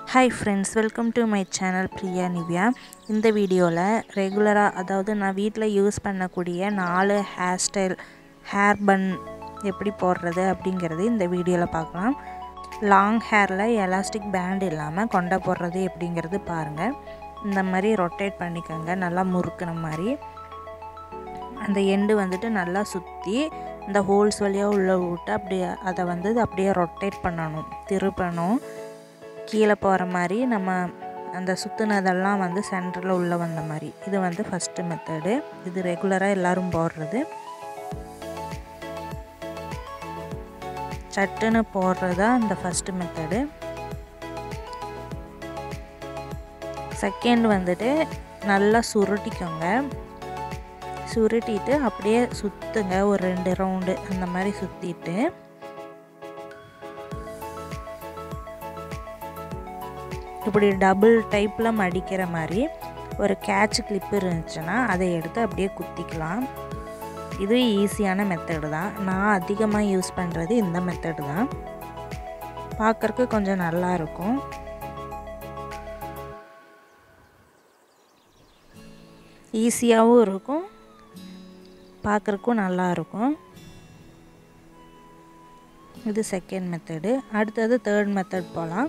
hi friends welcome to my channel Priya Nivya இந்த வீடியோவில் ரெகுலராக அதாவது நான் வீட்டில் யூஸ் பண்ணக்கூடிய நாலு ஹேர் ஸ்டைல் ஹேர் பன் எப்படி போடுறது அப்படிங்கிறது இந்த வீடியோவில் பார்க்கலாம் லாங் ஹேரில் எலாஸ்டிக் பேண்ட் இல்லாமல் கொண்டை போடுறது எப்படிங்கிறது பாருங்கள் இந்த மாதிரி ரொட்டேட் பண்ணிக்கோங்க நல்லா முறுக்குன மாதிரி அந்த எண்டு வந்துட்டு நல்லா சுற்றி இந்த ஹோல்ஸ் வழியாக உள்ளே விட்டு அப்படியே அதை வந்து அப்படியே ரொட்டேட் பண்ணணும் திருப்பணும் கீழே போகிற மாதிரி நம்ம அந்த சுற்றுனதெல்லாம் வந்து சென்டரில் உள்ளே வந்த மாதிரி இது வந்து ஃபஸ்ட்டு மெத்தடு இது ரெகுலராக எல்லோரும் போடுறது சட்டுன்னு போடுறது தான் இந்த ஃபஸ்ட்டு மெத்தடு செகண்ட் வந்துட்டு நல்லா சுருட்டிக்கோங்க சுருட்டிட்டு அப்படியே சுற்றுங்க ஒரு ரெண்டு ரவுண்டு அந்த மாதிரி சுற்றிட்டு இப்படி டபுள் டைப்பில் மடிக்கிற மாதிரி ஒரு கேட்ச் கிளிப்பு இருந்துச்சுன்னா அதை எடுத்து அப்படியே குத்திக்கலாம் இது ஈஸியான மெத்தடு தான் நான் அதிகமாக யூஸ் பண்ணுறது இந்த மெத்தடு தான் பார்க்குறக்கு கொஞ்சம் நல்லா இருக்கும் ஈஸியாகவும் இருக்கும் பார்க்குறக்கும் நல்லா இருக்கும் இது செகண்ட் மெத்தடு அடுத்தது தேர்ட் மெத்தட் போகலாம்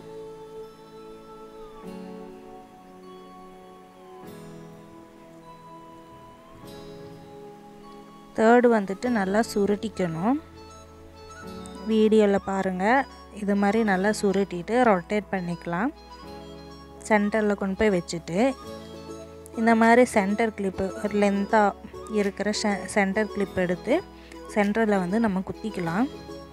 தேர்டு வந்துட்டு நல்லா சுருட்டிக்கணும் வீடியோவில் பாருங்கள் இது மாதிரி நல்லா சுருட்டிட்டு ரொட்டேட் பண்ணிக்கலாம் சென்டரில் கொண்டு போய் வச்சுட்டு இந்த மாதிரி சென்டர் கிளிப்பு ஒரு லென்த்தாக இருக்கிற சென்டர் கிளிப் எடுத்து சென்டரில் வந்து நம்ம குத்திக்கலாம்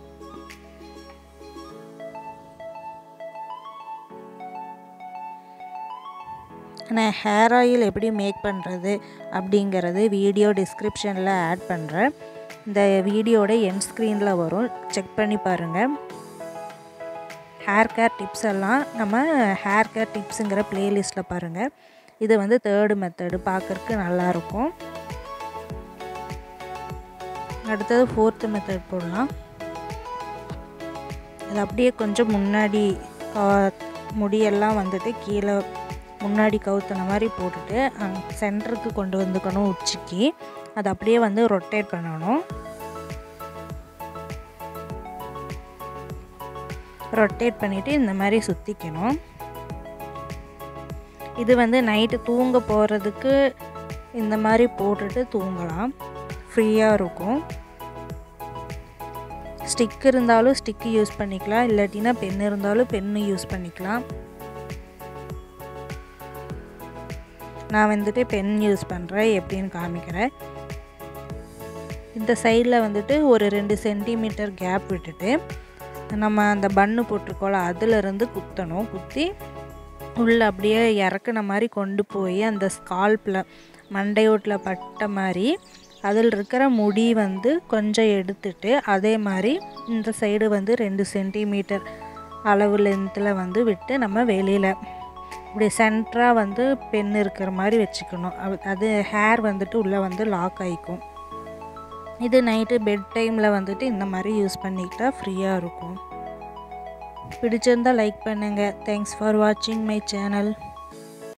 நான் ஹேர் ஆயில் எப்படி மேக் பண்ணுறது அப்படிங்கிறது வீடியோ டிஸ்கிரிப்ஷனில் ஆட் பண்ணுறேன் இந்த வீடியோட என் ஸ்க்ரீனில் வரும் செக் பண்ணி பாருங்கள் ஹேர் கேர் டிப்ஸ் எல்லாம் நம்ம ஹேர் கேர் டிப்ஸுங்கிற ப்ளேலிஸ்ட்டில் பாருங்கள் இது வந்து தேர்டு மெத்தடு பார்க்குறக்கு நல்லாயிருக்கும் அடுத்தது ஃபோர்த்து மெத்தட் போடலாம் அது அப்படியே கொஞ்சம் முன்னாடி முடியெல்லாம் வந்துட்டு கீழே முன்னாடி கவுத்துன மாதிரி போட்டுட்டு சென்டருக்கு கொண்டு வந்துக்கணும் உச்சிக்கு அது அப்படியே வந்து ரொட்டேட் பண்ணணும் ரொட்டேட் பண்ணிவிட்டு இந்த மாதிரி சுற்றிக்கணும் இது வந்து நைட்டு தூங்க போகிறதுக்கு இந்த மாதிரி போட்டுட்டு தூங்கலாம் ஃப்ரீயாக இருக்கும் ஸ்டிக் இருந்தாலும் ஸ்டிக்கு யூஸ் பண்ணிக்கலாம் இல்லாட்டினா பென் இருந்தாலும் பென்னு யூஸ் பண்ணிக்கலாம் நான் வந்துட்டு பென் யூஸ் பண்ணுறேன் எப்படின்னு காமிக்கிறேன் இந்த சைடில் வந்துட்டு ஒரு ரெண்டு சென்டிமீட்டர் கேப் விட்டுட்டு நம்ம அந்த பன்னு போட்டிருக்கோல அதிலிருந்து குத்தணும் குத்தி உள்ளே அப்படியே இறக்குன மாதிரி கொண்டு போய் அந்த ஸ்கால்பில் மண்டையோட்டில் பட்ட மாதிரி அதில் இருக்கிற முடி வந்து கொஞ்சம் எடுத்துட்டு அதே மாதிரி இந்த சைடு வந்து ரெண்டு சென்டிமீட்டர் அளவு லென்த்தில் வந்து விட்டு நம்ம வெளியில் இப்படி சென்டராக வந்து பென் இருக்கிற மாதிரி வச்சுக்கணும் அது ஹேர் வந்துட்டு உள்ளே வந்து லாக் ஆகிக்கும் இது நைட்டு பெட் டைமில் வந்துட்டு இந்த மாதிரி யூஸ் பண்ணிக்கிட்டால் ஃப்ரீயாக இருக்கும் பிடிச்சிருந்தால் லைக் பண்ணுங்கள் தேங்க்ஸ் ஃபார் வாட்சிங் மை சேனல்